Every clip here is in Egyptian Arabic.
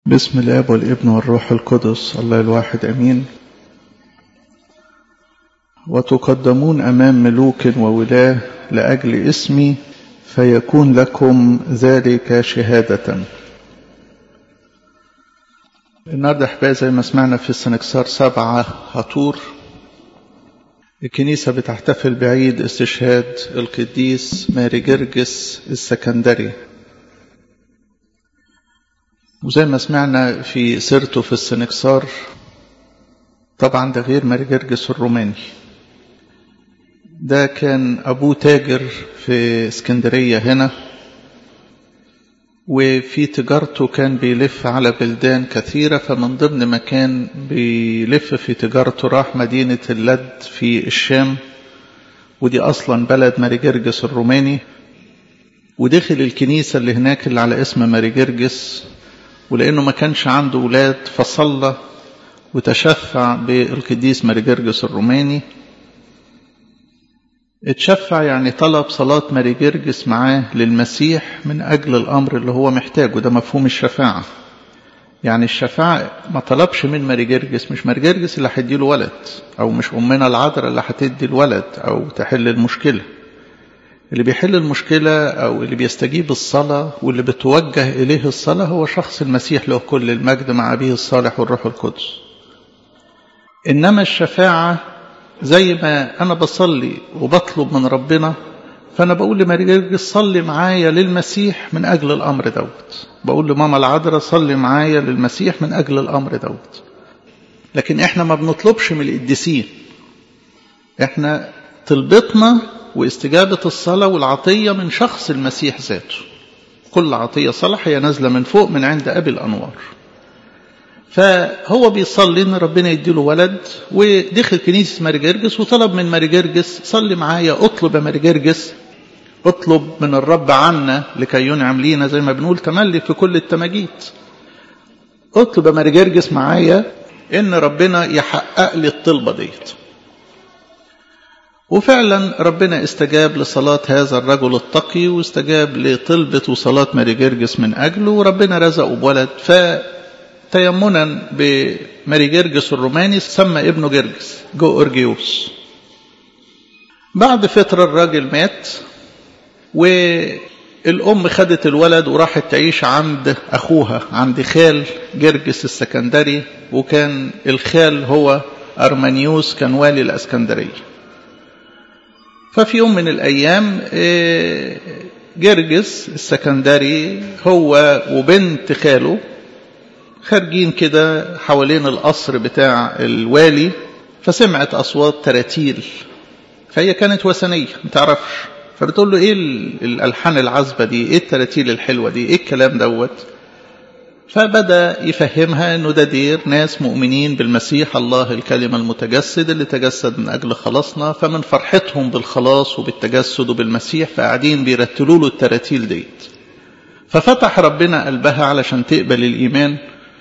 بسم الاب والابن والروح القدس الله الواحد امين وتقدمون امام ملوك وولاه لاجل اسمي فيكون لكم ذلك شهاده النهارده احبائي زي ما سمعنا في السنكسار سبعة هطور الكنيسة بتحتفل بعيد استشهاد القديس ماري جرجس السكندري وزي ما سمعنا في سيرته في السنكسار طبعا ده غير ماري جرجس الروماني ده كان أبوه تاجر في اسكندرية هنا وفي تجارته كان بيلف على بلدان كثيرة فمن ضمن ما كان بيلف في تجارته راح مدينة اللد في الشام ودي أصلا بلد ماري جرجس الروماني ودخل الكنيسة اللي هناك اللي على اسم ماري جرجس ولأنه ما كانش عنده ولاد فصلى وتشفع بالقديس ماري جرجس الروماني اتشفع يعني طلب صلاة ماري جرجس معاه للمسيح من أجل الأمر اللي هو محتاجه ده مفهوم الشفاعة يعني الشفاعة ما طلبش من ماري جرجس مش ماري جرجس اللي هيديله ولد أو مش أمنا العذراء اللي هتدي الولد أو تحل المشكلة اللي بيحل المشكلة أو اللي بيستجيب الصلاة واللي بتوجه إليه الصلاة هو شخص المسيح له كل المجد مع أبيه الصالح والروح القدس إنما الشفاعة زي ما أنا بصلي وبطلب من ربنا فأنا بقول لماري جرجس صلي معايا للمسيح من أجل الأمر دوت بقول لماما العذراء صلي معايا للمسيح من أجل الأمر دوت لكن إحنا ما بنطلبش من القديسين إحنا طلبتنا واستجابة الصلاة والعطية من شخص المسيح ذاته كل عطية صلاح هي نازلة من فوق من عند أبي الأنوار فهو بيصلي ان ربنا يديله ولد ودخل كنيسه ماري جرجس وطلب من ماري جرجس صلي معايا اطلب يا ماري جرجس اطلب من الرب عنا لكي ينعم لينا زي ما بنقول تملي في كل التماجيد اطلب يا ماري جرجس معايا ان ربنا يحقق لي الطلبه ديت وفعلا ربنا استجاب لصلاة هذا الرجل التقي واستجاب لطلبة وصلاة ماري جرجس من أجله وربنا رزقه بولد ف تيمنا بماري جرجس الروماني سمى ابنه جرجس جورجيوس بعد فترة الراجل مات والأم خدت الولد وراحت تعيش عند أخوها عند خال جرجس السكندري وكان الخال هو أرمانيوس كان والي الأسكندرية ففي يوم من الأيام جرجس السكندري هو وبنت خاله خارجين كده حوالين القصر بتاع الوالي فسمعت أصوات تراتيل فهي كانت وثنية ما تعرفش فبتقول له ايه الالحان العذبه دي ايه التراتيل الحلوه دي ايه الكلام دوت فبدا يفهمها انه ده دير ناس مؤمنين بالمسيح الله الكلمه المتجسد اللي تجسد من اجل خلاصنا فمن فرحتهم بالخلاص وبالتجسد وبالمسيح فقاعدين بيرتلوا له التراتيل ديت ففتح ربنا قلبها علشان تقبل الايمان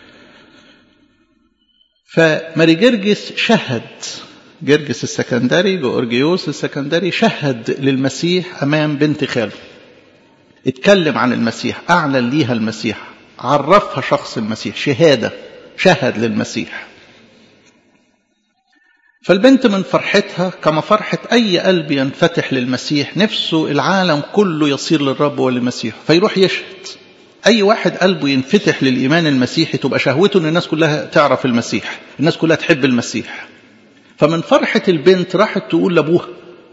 فماري جرجس شهد جرجس السكندري جورجيوس السكندري شهد للمسيح أمام بنت خاله اتكلم عن المسيح أعلن ليها المسيح عرفها شخص المسيح شهادة شهد للمسيح فالبنت من فرحتها كما فرحة أي قلب ينفتح للمسيح نفسه العالم كله يصير للرب وللمسيح فيروح يشهد أي واحد قلبه ينفتح للإيمان المسيحي تبقى شهوته أن الناس كلها تعرف المسيح الناس كلها تحب المسيح فمن فرحة البنت راحت تقول لأبوها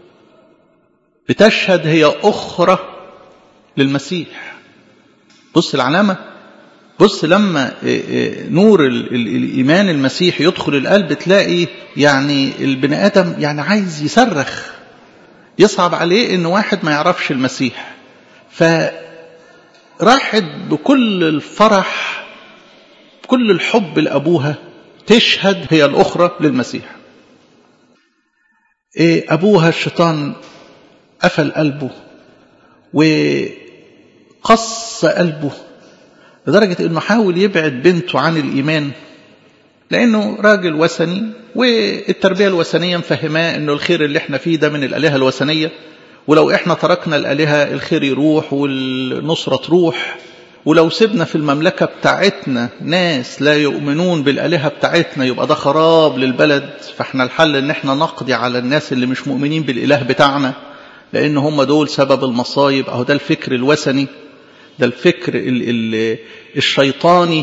بتشهد هي أخرى للمسيح بص العلامة بص لما نور الإيمان المسيحي يدخل القلب تلاقي يعني البني آدم يعني عايز يصرخ يصعب عليه إن واحد ما يعرفش المسيح فراحت بكل الفرح بكل الحب لأبوها تشهد هي الأخرى للمسيح إيه أبوها الشيطان قفل قلبه وقص قلبه لدرجة أنه حاول يبعد بنته عن الإيمان لأنه راجل وثني والتربية الوثنية مفهماه أنه الخير اللي احنا فيه ده من الآلهة الوثنية ولو احنا تركنا الآلهة الخير يروح والنصرة تروح ولو سيبنا في المملكة بتاعتنا ناس لا يؤمنون بالآلهة بتاعتنا يبقى ده خراب للبلد فاحنا الحل ان احنا نقضي على الناس اللي مش مؤمنين بالإله بتاعنا لأن هم دول سبب المصايب أهو ده الفكر الوثني ده الفكر ال ال الشيطاني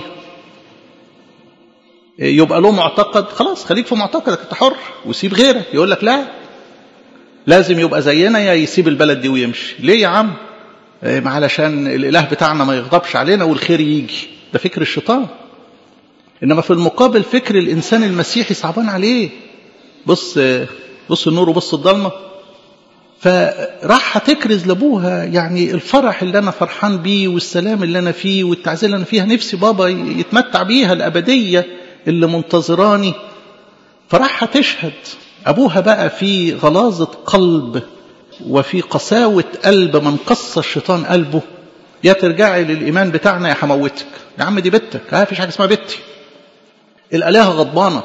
يبقى له معتقد خلاص خليك في معتقدك انت حر وسيب غيرك يقول لك لا لازم يبقى زينا يا يسيب البلد دي ويمشي ليه يا عم علشان الاله بتاعنا ما يغضبش علينا والخير يجي ده فكر الشيطان انما في المقابل فكر الانسان المسيحي صعبان عليه بص بص النور وبص الضلمه فراح تكرز لابوها يعني الفرح اللي انا فرحان بيه والسلام اللي انا فيه والتعزيه اللي انا فيها نفسي بابا يتمتع بيها الابديه اللي منتظراني فراح تشهد ابوها بقى في غلاظه قلب وفي قساوه قلب من قص الشيطان قلبه يا ترجعي للايمان بتاعنا يا هموتك يا عم دي بنتك ها فيش حاجه اسمها بنتي الالهه غضبانه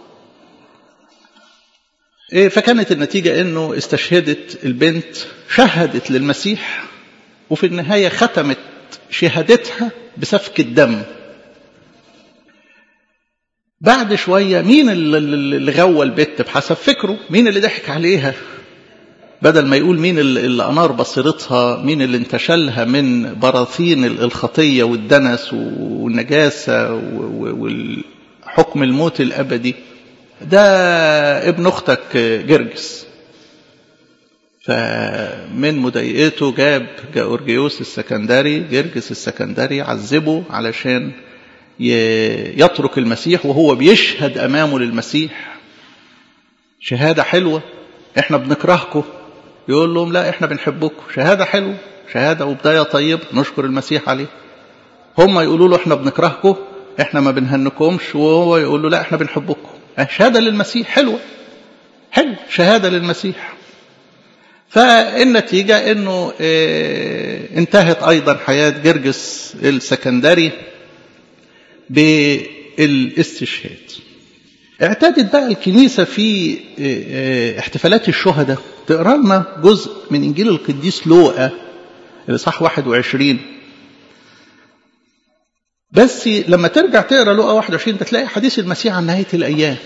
فكانت النتيجة أنه استشهدت البنت شهدت للمسيح وفي النهاية ختمت شهادتها بسفك الدم بعد شوية مين اللي غوى البت بحسب فكره مين اللي ضحك عليها بدل ما يقول مين اللي أنار بصيرتها مين اللي انتشلها من براثين الخطية والدنس والنجاسة والحكم الموت الأبدي ده ابن اختك جرجس فمن مضايقته جاب جاورجيوس السكندري جرجس السكندري عذبه علشان يترك المسيح وهو بيشهد امامه للمسيح شهاده حلوه احنا بنكرهكم يقول لهم لا احنا بنحبكم شهاده حلوه شهاده وبدايه طيبه نشكر المسيح عليه هم يقولوا له احنا بنكرهكم احنا ما بنهنكمش وهو يقول له لا احنا بنحبكم شهادة للمسيح حلوة حلو شهادة للمسيح فالنتيجة انه اه انتهت ايضا حياة جرجس السكندري بالاستشهاد اعتادت بقى الكنيسة في اه احتفالات الشهداء تقرا لنا جزء من انجيل القديس لوقا الاصحاح 21 بس لما ترجع تقرا لقا 21 تلاقي حديث المسيح عن نهايه الايام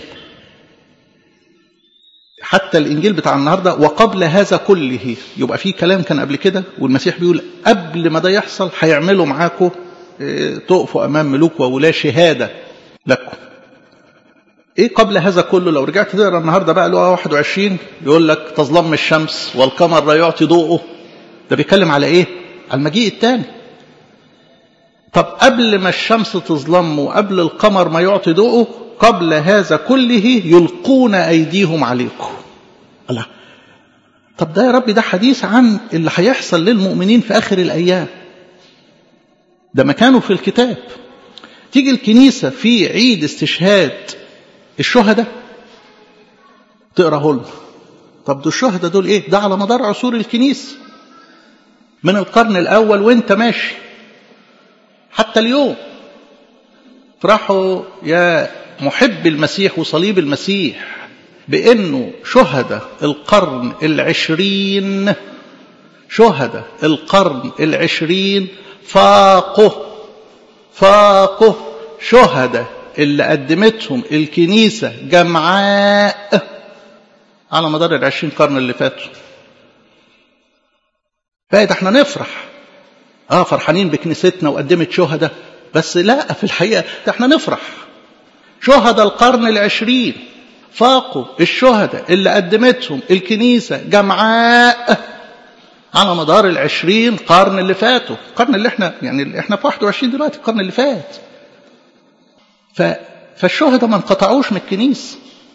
حتى الانجيل بتاع النهارده وقبل هذا كله يبقى في كلام كان قبل كده والمسيح بيقول قبل ما ده يحصل هيعملوا معاكم تقفوا امام ملوك وولاة شهاده لكم ايه قبل هذا كله لو رجعت تقرا النهارده بقى لقا 21 يقول لك تظلم الشمس والقمر لا يعطي ضوءه ده بيتكلم على ايه على المجيء الثاني طب قبل ما الشمس تظلم وقبل القمر ما يعطي ضوءه قبل هذا كله يلقون أيديهم عليكم الله طب ده يا ربي ده حديث عن اللي هيحصل للمؤمنين في آخر الأيام ده مكانه في الكتاب تيجي الكنيسة في عيد استشهاد الشهداء تقراه لنا طب دول الشهداء دول ايه ده على مدار عصور الكنيسة من القرن الأول وانت ماشي حتى اليوم افرحوا يا محب المسيح وصليب المسيح بأنه شهداء القرن العشرين شهداء القرن العشرين فاقوا فاقوا شهداء اللي قدمتهم الكنيسة جمعاء على مدار العشرين قرن اللي فاتوا فايد احنا نفرح اه فرحانين بكنيستنا وقدمت شهداء بس لا في الحقيقة ده احنا نفرح شهداء القرن العشرين فاقوا الشهداء اللي قدمتهم الكنيسة جمعاء على مدار العشرين قرن اللي فاتوا القرن اللي احنا يعني احنا في 21 دلوقتي القرن اللي فات ف فالشهداء ما انقطعوش من الكنيسة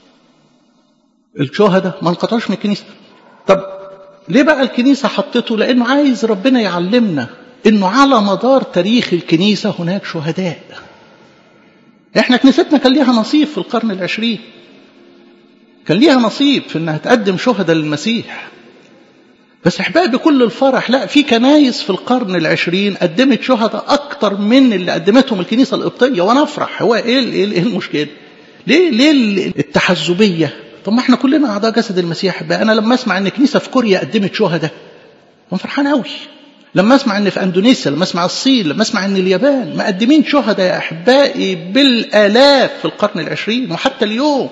الشهداء ما انقطعوش من الكنيسة طب ليه بقى الكنيسة حطته لأنه عايز ربنا يعلمنا أنه على مدار تاريخ الكنيسة هناك شهداء احنا كنيستنا كان ليها نصيب في القرن العشرين كان ليها نصيب في انها تقدم شهداء للمسيح بس احبائي بكل الفرح لا في كنايس في القرن العشرين قدمت شهداء اكتر من اللي قدمتهم الكنيسه القبطيه وانا افرح هو ايه ايه, إيه المشكله؟ ليه ليه التحزبيه؟ طب ما احنا كلنا اعضاء جسد المسيح بقى انا لما اسمع ان كنيسه في كوريا قدمت شهداء انا فرحان قوي لما اسمع ان في اندونيسيا لما اسمع الصين لما اسمع ان اليابان مقدمين شهداء يا احبائي بالالاف في القرن العشرين وحتى اليوم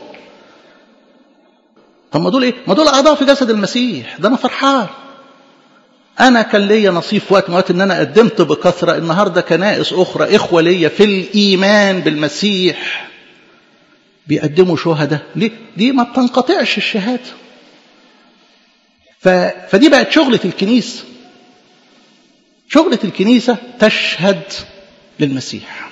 طب ما دول ايه ما دول اعضاء في جسد المسيح ده انا فرحان انا كان ليا نصيب في وقت من ان انا قدمت بكثره النهارده كنائس اخرى اخوه ليا في الايمان بالمسيح بيقدموا شهداء ليه دي ما بتنقطعش الشهاده ف... فدي بقت شغله الكنيسه شغله الكنيسه تشهد للمسيح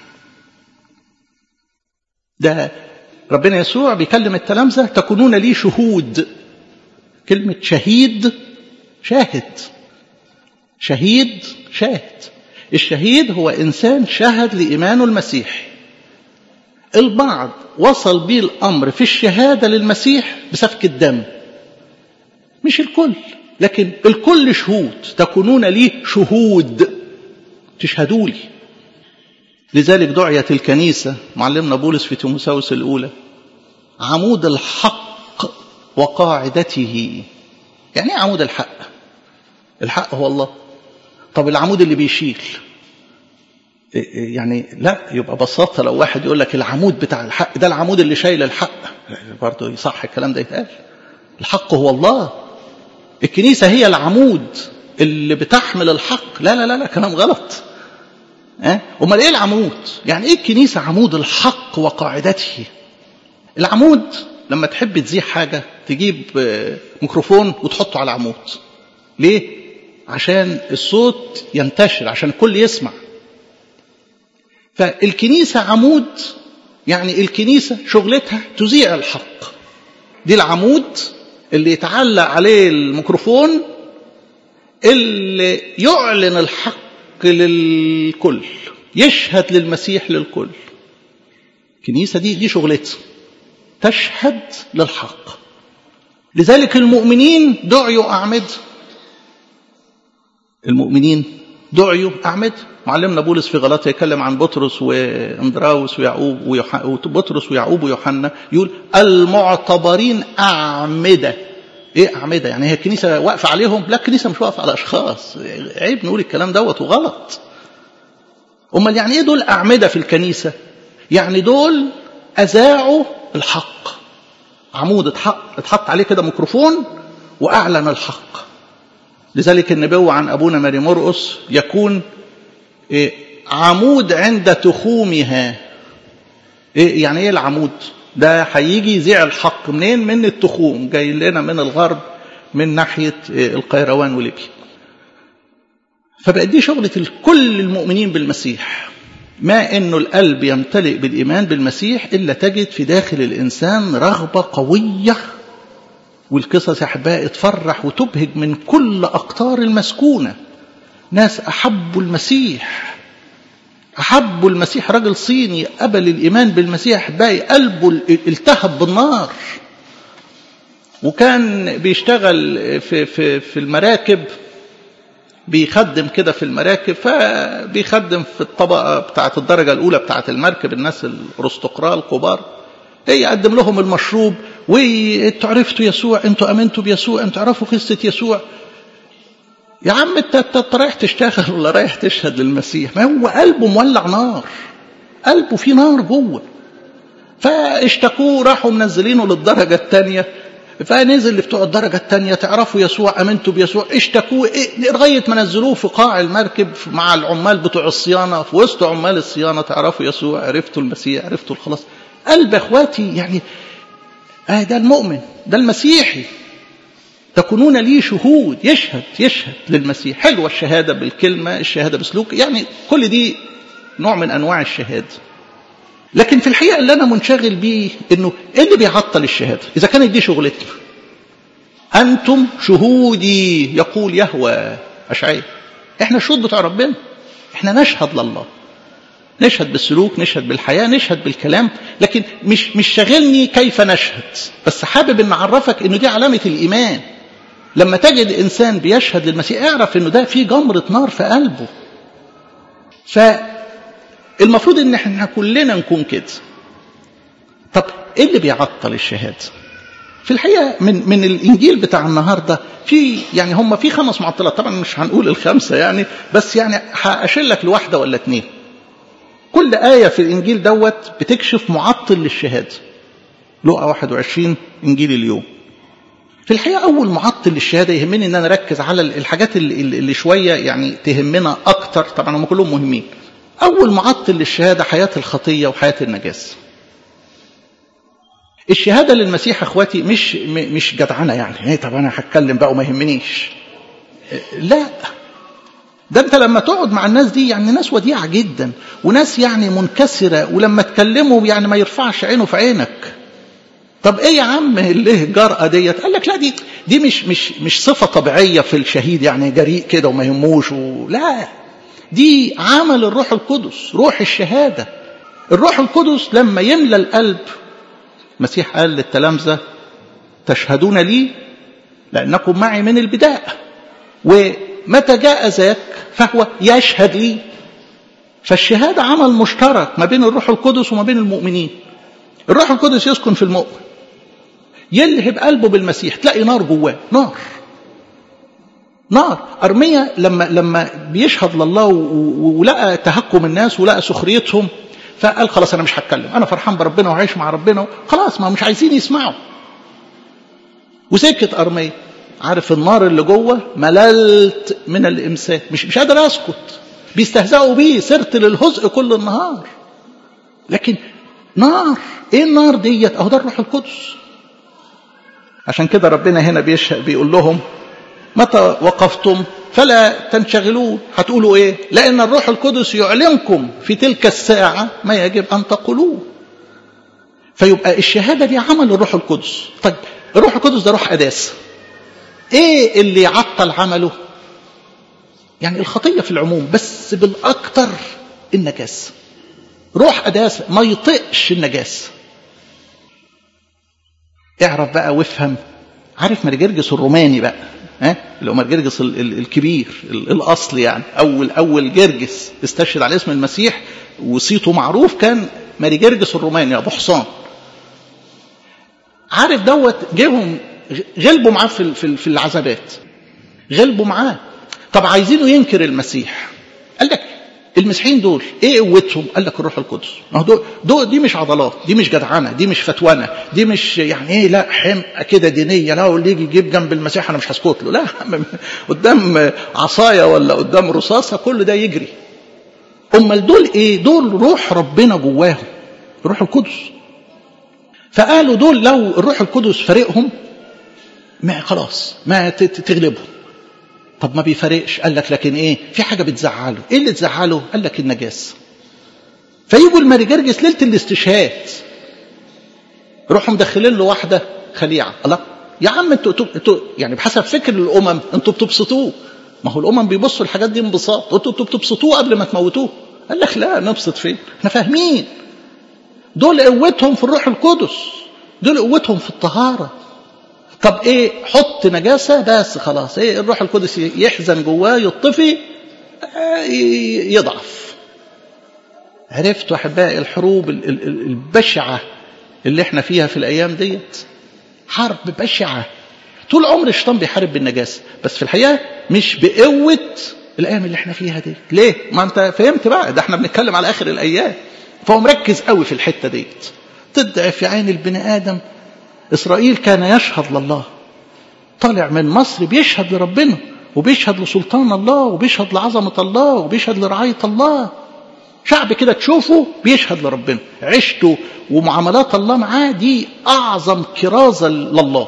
ده ربنا يسوع بيكلم التلامذة تكونون لي شهود كلمة شهيد شاهد شهيد شاهد الشهيد هو إنسان شهد لإيمانه المسيح البعض وصل به الأمر في الشهادة للمسيح بسفك الدم مش الكل لكن الكل شهود تكونون لي شهود تشهدوا لي لذلك دعيت الكنيسة معلمنا بولس في تيموساوس الأولى عمود الحق وقاعدته يعني ايه عمود الحق الحق هو الله طب العمود اللي بيشيل يعني لا يبقى ببساطة لو واحد يقول لك العمود بتاع الحق ده العمود اللي شايل الحق برضه يصح الكلام ده يتقال الحق هو الله الكنيسة هي العمود اللي بتحمل الحق لا لا لا لا كلام غلط أه؟ امال ايه العمود يعني ايه الكنيسه عمود الحق وقاعدته العمود لما تحب تزيح حاجه تجيب ميكروفون وتحطه على العمود ليه عشان الصوت ينتشر عشان الكل يسمع فالكنيسه عمود يعني الكنيسه شغلتها تذيع الحق دي العمود اللي يتعلق عليه الميكروفون اللي يعلن الحق للكل يشهد للمسيح للكل الكنيسة دي دي شغلتها تشهد للحق لذلك المؤمنين دعيوا أعمد المؤمنين دعيوا أعمد معلمنا بولس في غلطة يتكلم عن بطرس واندراوس ويعقوب وبطرس ويعقوب ويوحنا يقول المعتبرين أعمدة ايه اعمده يعني هي الكنيسه واقفه عليهم لا الكنيسه مش واقفه على اشخاص عيب نقول الكلام دوت وغلط امال يعني ايه دول اعمده في الكنيسه يعني دول اذاعوا الحق عمود اتحط اتحط عليه كده ميكروفون واعلن الحق لذلك النبوة عن ابونا ماري مرقس يكون إيه عمود عند تخومها إيه يعني ايه العمود ده هيجي يذيع الحق منين من التخوم جاي لنا من الغرب من ناحية القيروان وليبيا فبقى دي شغلة كل المؤمنين بالمسيح ما انه القلب يمتلئ بالايمان بالمسيح الا تجد في داخل الانسان رغبه قويه والقصص يا احبائي تفرح وتبهج من كل اقطار المسكونه ناس احبوا المسيح أحبوا المسيح راجل صيني قبل الإيمان بالمسيح باقي قلبه التهب بالنار وكان بيشتغل في, في, في المراكب بيخدم كده في المراكب فبيخدم في الطبقة بتاعة الدرجة الأولى بتاعة المركب الناس الأرستقراء الكبار يقدم لهم المشروب وانتوا عرفتوا يسوع انتوا امنتوا بيسوع انتوا عرفوا قصة يسوع يا عم انت انت رايح تشتغل ولا رايح تشهد للمسيح ما هو قلبه مولع نار قلبه فيه نار جوه فاشتكوه راحوا منزلينه للدرجه الثانيه فنزل بتوع الدرجه الثانيه تعرفوا يسوع امنتوا بيسوع اشتكوه إيه لغايه ما نزلوه في قاع المركب مع العمال بتوع الصيانه في وسط عمال الصيانه تعرفوا يسوع عرفتوا المسيح عرفتوا الخلاص قلب اخواتي يعني آه ده المؤمن ده المسيحي تكونون لي شهود يشهد يشهد للمسيح حلوة الشهادة بالكلمة الشهادة بسلوك يعني كل دي نوع من أنواع الشهادة لكن في الحقيقة اللي أنا منشغل بيه إنه إيه اللي بيعطل الشهادة إذا كانت دي شغلتنا أنتم شهودي يقول يهوى أشعياء إحنا الشهود بتوع ربنا إحنا نشهد لله نشهد بالسلوك نشهد بالحياة نشهد بالكلام لكن مش مش شاغلني كيف نشهد بس حابب ان اعرفك انه دي علامة الايمان لما تجد انسان بيشهد للمسيح اعرف انه ده في جمرة نار في قلبه فالمفروض ان احنا كلنا نكون كده طب ايه اللي بيعطل الشهادة في الحقيقة من من الإنجيل بتاع النهاردة في يعني هم في خمس معطلات طبعا مش هنقول الخمسة يعني بس يعني هأشير لك لواحدة ولا اتنين كل آية في الإنجيل دوت بتكشف معطل للشهادة لقى 21 إنجيل اليوم في الحقيقة أول معطل للشهادة يهمني إن أنا أركز على الحاجات اللي, اللي شوية يعني تهمنا أكتر طبعا هم كلهم مهمين أول معطل للشهادة حياة الخطية وحياة النجاسة الشهادة للمسيح أخواتي مش مش جدعنة يعني ايه طب أنا هتكلم بقى وما يهمنيش لا ده أنت لما تقعد مع الناس دي يعني ناس وديعة جدا وناس يعني منكسرة ولما تكلموا يعني ما يرفعش عينه في عينك طب ايه يا عم ليه الجرأة ديت قال لك لا دي دي مش مش مش صفة طبيعية في الشهيد يعني جريء كده وما يهموش و... لا دي عمل الروح القدس روح الشهادة الروح القدس لما يملى القلب المسيح قال للتلامذة تشهدون لي لأنكم معي من البداية ومتى جاء ذاك فهو يشهد لي فالشهادة عمل مشترك ما بين الروح القدس وما بين المؤمنين الروح القدس يسكن في المؤمن يلهب قلبه بالمسيح تلاقي نار جواه نار نار أرمية لما لما بيشهد لله ولقى تهكم الناس ولقى سخريتهم فقال خلاص أنا مش هتكلم أنا فرحان بربنا وعايش مع ربنا خلاص ما مش عايزين يسمعوا وسكت أرمية عارف النار اللي جوه مللت من الإمساك مش مش قادر أسكت بيستهزئوا بيه سرت للهزء كل النهار لكن نار ايه النار ديت اهو ده الروح القدس عشان كده ربنا هنا بيشهد بيقول لهم متى وقفتم فلا تنشغلون هتقولوا ايه لان الروح القدس يعلمكم في تلك الساعه ما يجب ان تقولوه فيبقى الشهاده دي عمل الروح القدس طيب الروح القدس ده روح قداسه ايه اللي يعطل عمله يعني الخطيه في العموم بس بالاكثر النجاسه روح قداسه ما يطقش النجاسه اعرف بقى وافهم عارف مرجرجس الروماني بقى ها اللي هو مرجرجس الكبير الاصل يعني اول اول جرجس استشهد على اسم المسيح وصيته معروف كان مرجرجس الروماني ابو حصان عارف دوت جيهم غلبوا معاه في في العذابات غلبوا معاه طب عايزينه ينكر المسيح قال لك المسيحيين دول ايه قوتهم قال لك الروح القدس ما هو دول, دول دي مش عضلات دي مش جدعنه دي مش فتوانه دي مش يعني ايه لا حمقى كده دينيه لا اللي يجي يجيب جنب المسيح انا مش هسكت له لا قدام عصايه ولا قدام رصاصه كل ده يجري امال دول ايه دول روح ربنا جواهم الروح القدس فقالوا دول لو الروح القدس فارقهم ما خلاص ما تغلبهم طب ما بيفرقش قال لك لكن ايه في حاجه بتزعله ايه اللي تزعله قال لك النجاسه فيجوا المرجرجس ليله الاستشهاد روحوا مدخلين له واحده خليعه الله يا عم انتوا انتوا يعني بحسب فكر الامم انتوا بتبسطوه ما هو الامم بيبصوا الحاجات دي انبساط انتوا انتوا بتبسطوه قبل ما تموتوه قال لك لا نبسط فين احنا فاهمين دول قوتهم في الروح القدس دول قوتهم في الطهاره طب ايه حط نجاسة بس خلاص ايه الروح القدس يحزن جواه يطفي يضعف عرفتوا احبائي الحروب البشعة اللي احنا فيها في الايام ديت حرب بشعة طول عمر الشيطان بيحارب بالنجاسة بس في الحقيقة مش بقوة الايام اللي احنا فيها دي ليه ما انت فهمت بقى ده احنا بنتكلم على اخر الايام فهو مركز قوي في الحتة ديت تضعف في عين البني ادم إسرائيل كان يشهد لله طالع من مصر بيشهد لربنا وبيشهد لسلطان الله وبيشهد لعظمة الله وبيشهد لرعاية الله شعب كده تشوفه بيشهد لربنا عشته ومعاملات الله معاه دي أعظم كرازة لله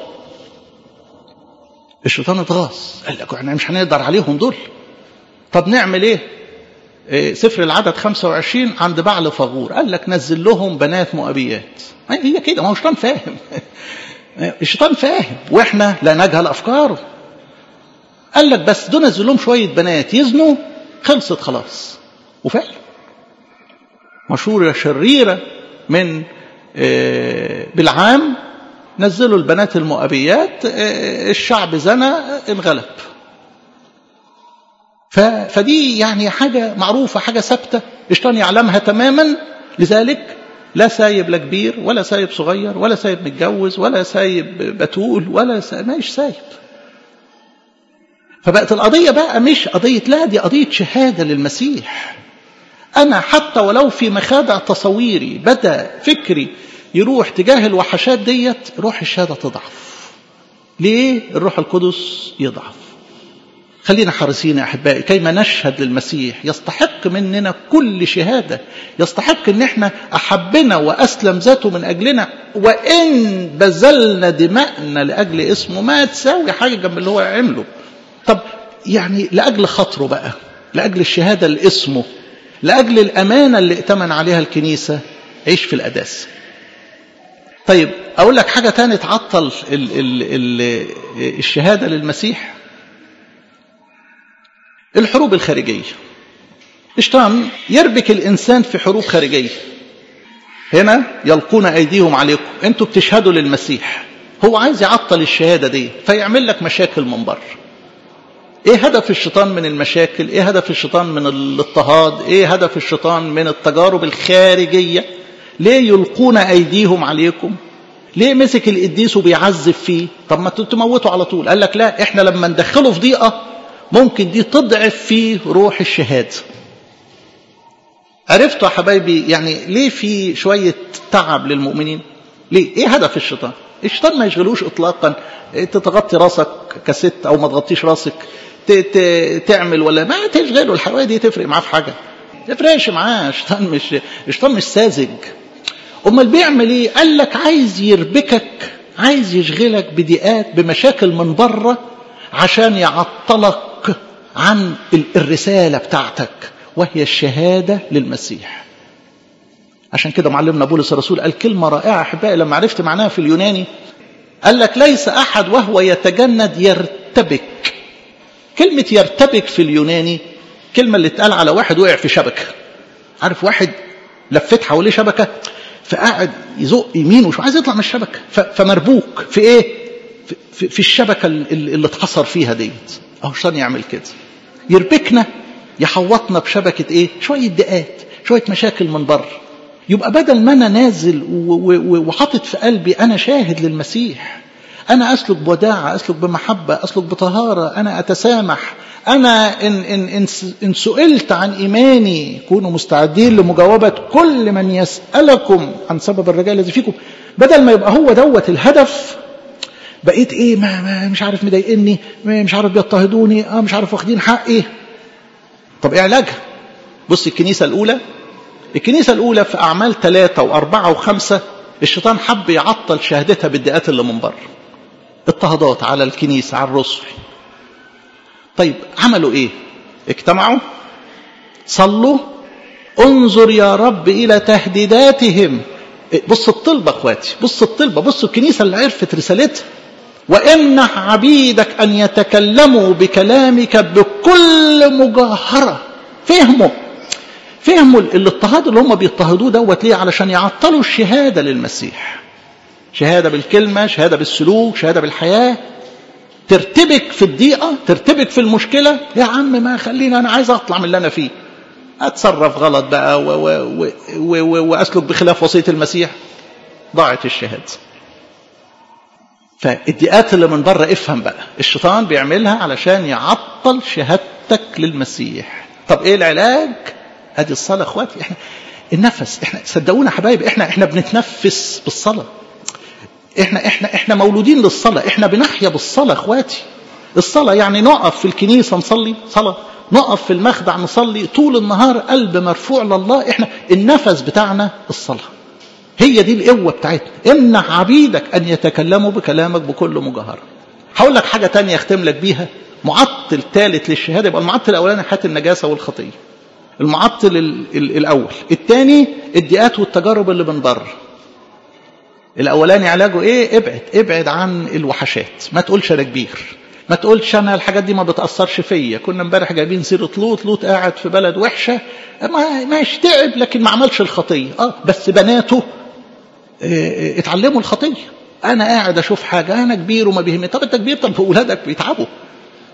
الشيطان اتغاظ قال لك احنا مش هنقدر عليهم دول طب نعمل ايه إيه سفر العدد 25 عند بعل فغور قال لك نزل لهم بنات مؤبيات هي كده ما هو الشيطان فاهم الشيطان فاهم واحنا لا نجهل افكاره قال لك بس دول نزل لهم شويه بنات يزنوا خلصت خلاص وفعلا مشهورة شريرة من بالعام نزلوا البنات المؤبيات الشعب زنى انغلب فدي يعني حاجة معروفة حاجة ثابتة الشيطان يعلمها تماما لذلك لا سايب لا كبير ولا سايب صغير ولا سايب متجوز ولا سايب بتول ولا سايب مش سايب فبقت القضية بقى مش قضية لا دي قضية شهادة للمسيح أنا حتى ولو في مخادع تصويري بدأ فكري يروح تجاه الوحشات ديت روح الشهادة تضعف ليه الروح القدس يضعف خلينا حريصين يا أحبائي كيما نشهد للمسيح يستحق مننا كل شهادة يستحق ان احنا أحبنا وأسلم ذاته من أجلنا وإن بذلنا دماءنا لأجل اسمه ما تساوي حاجة جنب اللي هو عمله طب يعني لأجل خاطره بقى لأجل الشهادة لاسمه لأجل الأمانة اللي ائتمن عليها الكنيسة عيش في الأداس طيب أقول لك حاجة تانية تعطل ال ال ال الشهادة للمسيح الحروب الخارجية الشيطان يربك الإنسان في حروب خارجية هنا يلقون أيديهم عليكم أنتوا بتشهدوا للمسيح هو عايز يعطل الشهادة دي فيعمل لك مشاكل من بره ايه هدف الشيطان من المشاكل ايه هدف الشيطان من الاضطهاد ايه هدف الشيطان من التجارب الخارجية ليه يلقون ايديهم عليكم ليه مسك القديس وبيعذب فيه طب ما تموتوا على طول قال لك لا احنا لما ندخله في ضيقة ممكن دي تضعف فيه روح الشهادة عرفتوا يا حبايبي يعني ليه في شوية تعب للمؤمنين ليه ايه هدف الشيطان الشيطان ما يشغلوش اطلاقا انت تغطي راسك كست او ما تغطيش راسك تعمل ولا ما تشغله الحوايه دي تفرق معاه في حاجه ما تفرقش معاه الشيطان مش الشيطان مش ساذج امال بيعمل ايه قال لك عايز يربكك عايز يشغلك بضيقات بمشاكل من بره عشان يعطلك عن الرساله بتاعتك وهي الشهاده للمسيح عشان كده معلمنا بولس الرسول قال كلمه رائعه احبائي لما عرفت معناها في اليوناني قال لك ليس احد وهو يتجند يرتبك كلمة يرتبك في اليوناني كلمة اللي اتقال على واحد وقع في شبكة عارف واحد لفت حواليه شبكة فقاعد يزق يمين وش عايز يطلع من الشبكة فمربوك في ايه في, في الشبكة اللي اتحصر فيها ديت اهو الشيطان يعمل كده يربكنا يحوطنا بشبكة ايه شوية دقات شوية مشاكل من بره يبقى بدل ما انا نازل وحاطط في قلبي انا شاهد للمسيح أنا أسلك بوداعة أسلك بمحبة أسلك بطهارة أنا أتسامح أنا إن, إن, إن, إن سئلت عن إيماني كونوا مستعدين لمجاوبة كل من يسألكم عن سبب الرجاء الذي فيكم بدل ما يبقى هو دوت الهدف بقيت ايه ما, ما مش عارف مضايقني مش عارف بيضطهدوني اه مش عارف واخدين حقي طب ايه علاجها بص الكنيسة الأولى الكنيسة الأولى في أعمال ثلاثة وأربعة وخمسة الشيطان حب يعطل شهادتها بالدقات اللي من بره اضطهادات على الكنيسة على الرسل طيب عملوا ايه اجتمعوا صلوا انظر يا رب الى تهديداتهم بص الطلبة اخواتي بص الطلبة بص الكنيسة اللي عرفت رسالتها وامنح عبيدك ان يتكلموا بكلامك بكل مجاهرة فهموا فهموا الاضطهاد اللي هم بيضطهدوه دوت ليه علشان يعطلوا الشهادة للمسيح شهادة بالكلمة شهادة بالسلوك شهادة بالحياة ترتبك في الضيقة ترتبك في المشكلة يا عم ما خلينا أنا عايز أطلع من اللي أنا فيه أتصرف غلط بقى و و و و و وأسلك بخلاف وصية المسيح ضاعت الشهادة فالضيقات اللي من بره افهم بقى الشيطان بيعملها علشان يعطل شهادتك للمسيح طب ايه العلاج ادي الصلاة اخواتي احنا النفس احنا صدقونا حبايب احنا احنا بنتنفس بالصلاة احنا احنا احنا مولودين للصلاة احنا بنحيا بالصلاة اخواتي الصلاة يعني نقف في الكنيسة نصلي صلاة نقف في المخدع نصلي طول النهار قلب مرفوع لله احنا النفس بتاعنا الصلاة هي دي القوة بتاعتنا امنع عبيدك ان يتكلموا بكلامك بكل مجاهرة هقول لك حاجة تانية اختم لك بيها معطل ثالث للشهادة يبقى المعطل الاولاني حياة النجاسة والخطية المعطل الاول الثاني الدقات والتجارب اللي من بره الاولاني علاجه ايه ابعد ابعد عن الوحشات ما تقولش انا كبير ما تقولش انا الحاجات دي ما بتاثرش فيا كنا امبارح جايبين سيره لوط لوط قاعد في بلد وحشه ما مش تعب لكن ما عملش الخطيه اه بس بناته اه اتعلموا الخطيه انا قاعد اشوف حاجه انا كبير وما بيهمني طب انت كبير طب اولادك بيتعبوا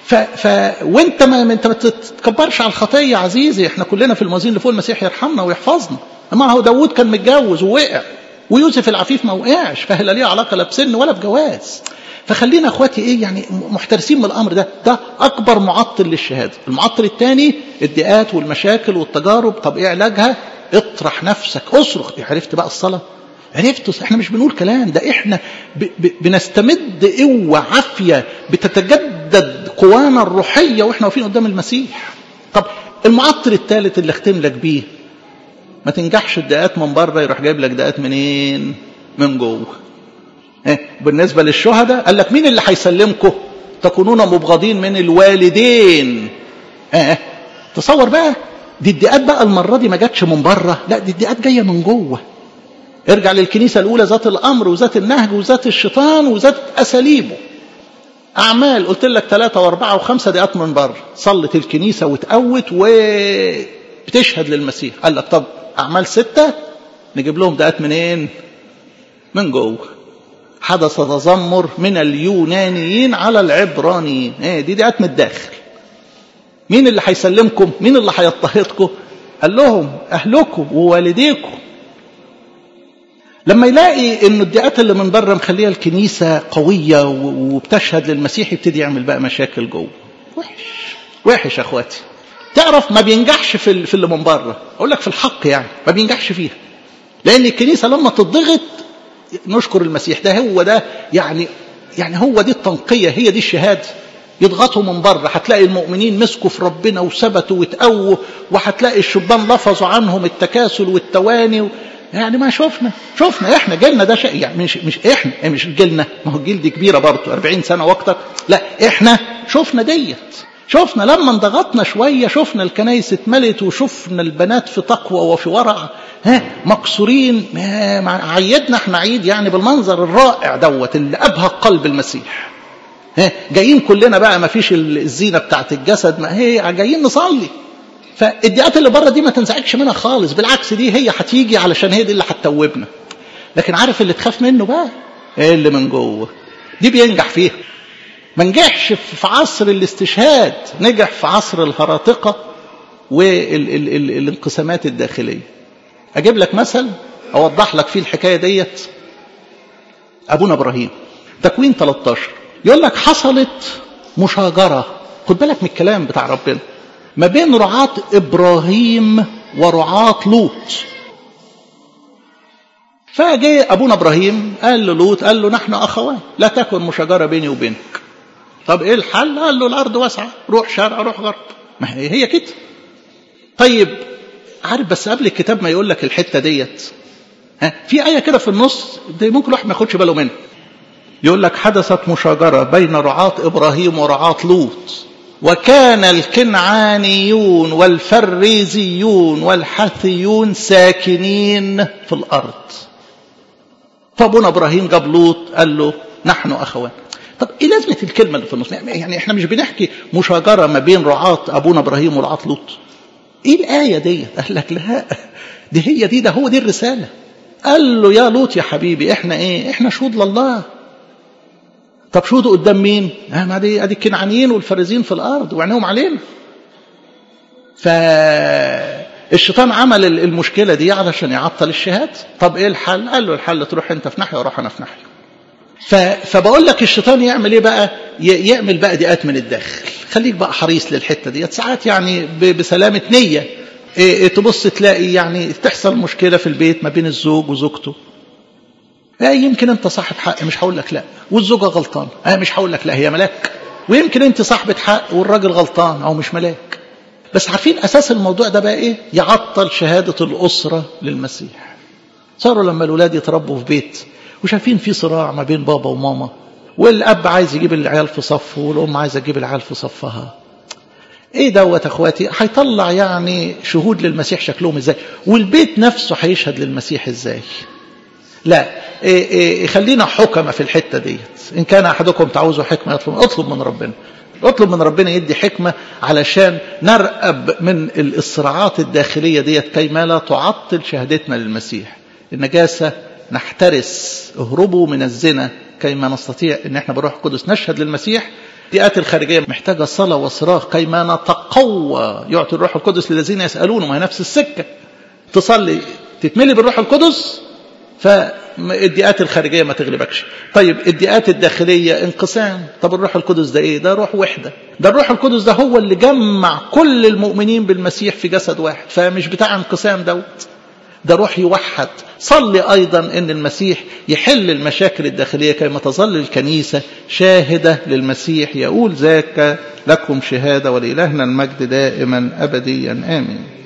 ف... ف... وانت ما انت ما تتكبرش على الخطيه عزيزي احنا كلنا في الموازين اللي فوق المسيح يرحمنا ويحفظنا اما هو داوود كان متجوز ووقع ويوسف العفيف ما وقعش فهي ليه علاقه لا بسن ولا بجواز فخلينا اخواتي ايه يعني محترسين من الامر ده ده اكبر معطل للشهاده المعطل الثاني الضيقات والمشاكل والتجارب طب ايه علاجها اطرح نفسك اصرخ عرفت بقى الصلاه عرفت احنا مش بنقول كلام ده احنا ب ب بنستمد قوه عافيه بتتجدد قوانا الروحيه واحنا واقفين قدام المسيح طب المعطل الثالث اللي اختم لك بيه ما تنجحش الدقات من بره يروح جايب لك دقات منين من جوه إيه؟ بالنسبه للشهداء قال لك مين اللي هيسلمكم تكونون مبغضين من الوالدين اه تصور بقى دي الدقات بقى المره دي ما جاتش من بره لا دي الدقات جايه من جوه ارجع للكنيسه الاولى ذات الامر وذات النهج وذات الشيطان وذات اساليبه اعمال قلت لك ثلاثه واربعه وخمسه دقات من بره صلت الكنيسه وتقوت وبتشهد للمسيح قال لك طب اعمال سته نجيب لهم دقات منين من جوه حدث تذمر من اليونانيين على العبرانيين ايه دي دقات من الداخل مين اللي هيسلمكم مين اللي هيضطهدكم قال لهم اهلكم ووالديكم لما يلاقي ان الدقات اللي من بره مخليه الكنيسه قويه وبتشهد للمسيح يبتدي يعمل بقى مشاكل جوه وحش وحش يا اخواتي تعرف ما بينجحش في في اللي من بره اقول لك في الحق يعني ما بينجحش فيها لان الكنيسه لما تضغط نشكر المسيح ده هو ده يعني يعني هو دي التنقيه هي دي الشهاده يضغطوا من بره هتلاقي المؤمنين مسكوا في ربنا وثبتوا وتقووا وهتلاقي الشبان لفظوا عنهم التكاسل والتواني و... يعني ما شفنا شفنا احنا جيلنا ده شيء يعني مش مش احنا مش جيلنا ما هو الجيل دي كبيره برضه 40 سنه واكتر لا احنا شفنا ديت شفنا لما انضغطنا شويه شفنا الكنايس اتملت وشفنا البنات في تقوى وفي ورع ها مكسورين عيدنا احنا عيد يعني بالمنظر الرائع دوت اللي ابهى قلب المسيح ها جايين كلنا بقى ما فيش الزينه بتاعت الجسد ما هي جايين نصلي فالدقات اللي بره دي ما تنزعجش منها خالص بالعكس دي هي هتيجي علشان هي دي اللي هتتوبنا لكن عارف اللي تخاف منه بقى ايه اللي من جوه دي بينجح فيها ما نجحش في عصر الاستشهاد نجح في عصر الهراطقة والانقسامات الداخلية أجيب لك مثل أوضح لك فيه الحكاية ديت أبونا إبراهيم تكوين 13 يقول لك حصلت مشاجرة خد بالك من الكلام بتاع ربنا ما بين رعاة إبراهيم ورعاة لوط فجاء أبونا إبراهيم قال له لوط قال له نحن أخوان لا تكن مشاجرة بيني وبينك طب إيه الحل قال له الأرض واسعة روح شرق روح غرب ما هي هي كده طيب عارف بس قبل الكتاب ما يقول لك الحتة ديت ها في آية كده في النص دي ممكن الواحد ما ياخدش باله منها يقول لك حدثت مشاجرة بين رعاة إبراهيم ورعاة لوط وكان الكنعانيون والفريزيون والحثيون ساكنين في الأرض فابونا إبراهيم جاب لوط قال له نحن أخوان طب ايه لازمة الكلمة اللي في النص يعني احنا مش بنحكي مشاجرة ما بين رعاة أبونا إبراهيم ورعاة لوط ايه الآية دي قال لك لا دي هي دي ده هو دي الرسالة قال له يا لوط يا حبيبي احنا ايه احنا شهود لله طب شهودوا قدام مين اه ما دي ادي الكنعانيين والفريزين في الارض وعينهم علينا فالشيطان عمل المشكله دي علشان يعطل الشهاده طب ايه الحل قال له الحل تروح انت في ناحيه واروح انا في ناحيه فبقول لك الشيطان يعمل ايه بقى يعمل بقى دقات من الداخل خليك بقى حريص للحته ديت ساعات يعني بسلامه نيه إيه تبص تلاقي يعني تحصل مشكله في البيت ما بين الزوج وزوجته لا يمكن انت صاحب حق مش هقول لك لا والزوجه غلطان انا مش هقول لك لا هي ملاك ويمكن انت صاحبة حق والراجل غلطان او مش ملاك بس عارفين اساس الموضوع ده بقى ايه يعطل شهاده الاسره للمسيح صاروا لما الاولاد يتربوا في بيت وشايفين في صراع ما بين بابا وماما والاب عايز يجيب العيال في صفه والام عايزه تجيب العيال في صفها ايه دوت اخواتي هيطلع يعني شهود للمسيح شكلهم ازاي والبيت نفسه هيشهد للمسيح ازاي لا إيه إيه خلينا حكمة في الحتة ديت إن كان أحدكم تعوزوا حكمة يطلب اطلب من ربنا اطلب من ربنا يدي حكمة علشان نرقب من الصراعات الداخلية ديت كي ما لا تعطل شهادتنا للمسيح النجاسة نحترس اهربوا من الزنا كي ما نستطيع ان احنا بروح القدس نشهد للمسيح الضيقات الخارجية محتاجة صلاة وصراخ كيما نتقوى يعطي الروح القدس للذين يسألونه ما هي نفس السكة تصلي تتملي بالروح القدس فالضيقات الخارجية ما تغلبكش طيب الضيقات الداخلية انقسام طب الروح القدس ده ايه ده روح وحدة ده الروح القدس ده هو اللي جمع كل المؤمنين بالمسيح في جسد واحد فمش بتاع انقسام دوت ده روح يوحد صلي أيضا أن المسيح يحل المشاكل الداخلية كما تظل الكنيسة شاهدة للمسيح يقول ذاك لكم شهادة ولإلهنا المجد دائما أبديا آمين